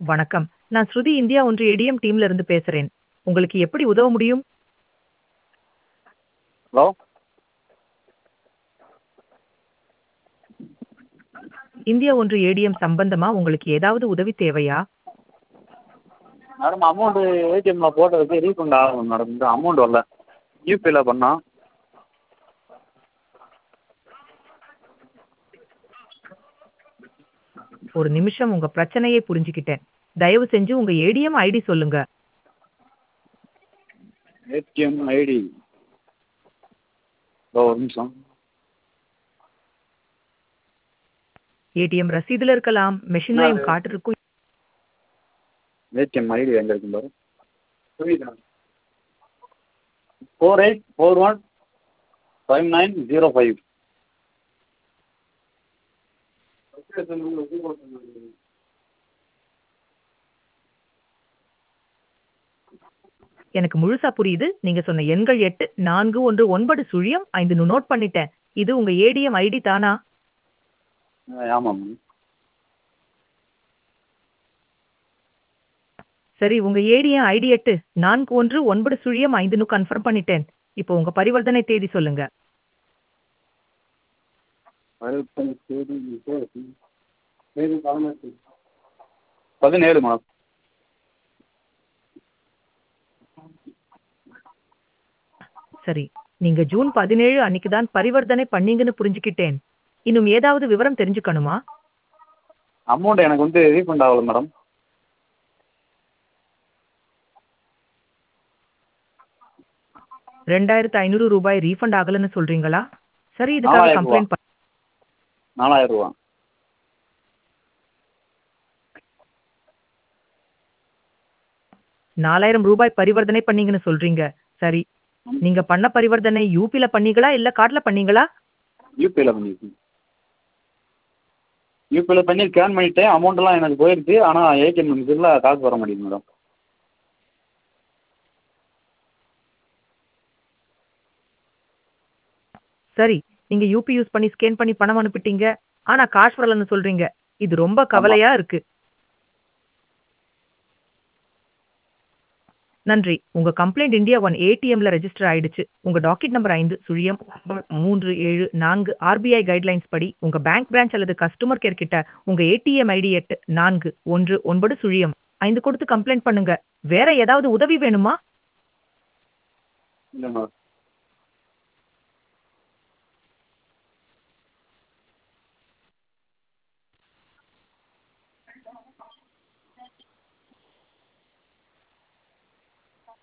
வணக்கம் நான் ஸ்ருதி இந்தியா ஒன்று ஏடிஎம் டீம்ல இருந்து பேசுறேன் உங்களுக்கு எப்படி உதவ முடியும் ஹலோ இந்தியா ஒன்று ஏடிஎம் சம்பந்தமா உங்களுக்கு ஏதாவது உதவி தேவையா மேடம் அமௌண்ட்டு ஏடிஎம்மில் போட்டதுக்கு ரீஃபண்ட் ஆகணும் மேடம் இந்த அமௌண்ட் வரல யூபிஐயில் பண்ணோம் ஒரு நிமிஷம் உங்க பிரச்சனையை புரிஞ்சுக்கிட்டேன் தயவு செஞ்சு உங்க ஏடிஎம் ஐடி சொல்லுங்க ஏடிஎம் ஐடி ஓ ஒரு நிமிஷம் ஏடிஎம் ரசீதுல இருக்கலாம் மெஷின்லயும் கார்டு இருக்கும் ஏடிஎம் ஐடி எங்கே இருக்கும் பாரு புரியுதா four eight four one five nine zero five எனக்கு முழுசா புரியுது நீங்க சொன்ன எண்கள் எட்டு நான்கு ஒன்று ஒன்பது சுழியம் ஐந்து நோட் பண்ணிட்டேன் இது உங்க ஏடிஎம் ஐடி தானா ஆமாம் மேம் சரி உங்க ஏடிஎம் ஐடி எட்டு நான்கு ஒன்று ஒன்பது சுழியம் ஐந்துன்னு கன்ஃபார்ம் பண்ணிட்டேன் இப்போ உங்க பரிவர்த்தனை தேதி சொல்லுங்க பதினேழு மேடம் சரி நீங்க ஜூன் பதினேழு அன்னைக்கு தான் பரிவர்த்தனை பண்ணீங்கன்னு புரிஞ்சுக்கிட்டேன் இன்னும் ஏதாவது விவரம் தெரிஞ்சுக்கணுமா அமௌண்ட் எனக்கு வந்து ரீஃபண்ட் ஆகல மேடம் ரெண்டாயிரத்து ஐநூறு ரூபாய் ரீஃபண்ட் ஆகலன்னு சொல்றீங்களா சரி இதுக்காக நாலாயிரம் கம்ப்ளைண்ட் பண்ண நாலாயிரம் ரூபா நாலாயிரம் ரூபாய் பரிவர்த்தனை பண்ணீங்கன்னு சொல்றீங்க சரி நீங்க பண்ண பரிவர்த்தனை யூபில பண்ணீங்களா இல்ல கார்ட்ல பண்ணீங்களா யூபிஐயில் பண்ணியிருக்கேன் யூபிஐயில் பண்ணி ஸ்கேன் பண்ணிவிட்டேன் அமௌண்ட்டெல்லாம் எனக்கு போயிடுச்சு ஆனால் ஏடிஎம் மிஷினில் காசு வர மாட்டேங்குது மேடம் சரி நீங்க யூபி யூஸ் பண்ணி ஸ்கேன் பண்ணி பணம் அனுப்பிட்டீங்க ஆனா காசு வரலன்னு சொல்றீங்க இது ரொம்ப கவலையா இருக்கு நன்றி உங்க கம்ப்ளைண்ட் இந்தியா ஒன் ஏடிஎம்ல ரெஜிஸ்டர் ஆயிடுச்சு உங்க டாக்கெட் நம்பர் ஐந்து சுழியம் மூன்று ஏழு நான்கு ஆர்பிஐ கைட்லைன்ஸ் படி உங்க பேங்க் பிரான்ச் அல்லது கஸ்டமர் கேர் கிட்ட உங்க ஏடிஎம் ஐடி எட்டு நான்கு ஒன்று ஒன்பது சுழியம் ஐந்து கொடுத்து கம்ப்ளைண்ட் பண்ணுங்க வேற ஏதாவது உதவி வேணுமா இல்லை மேடம்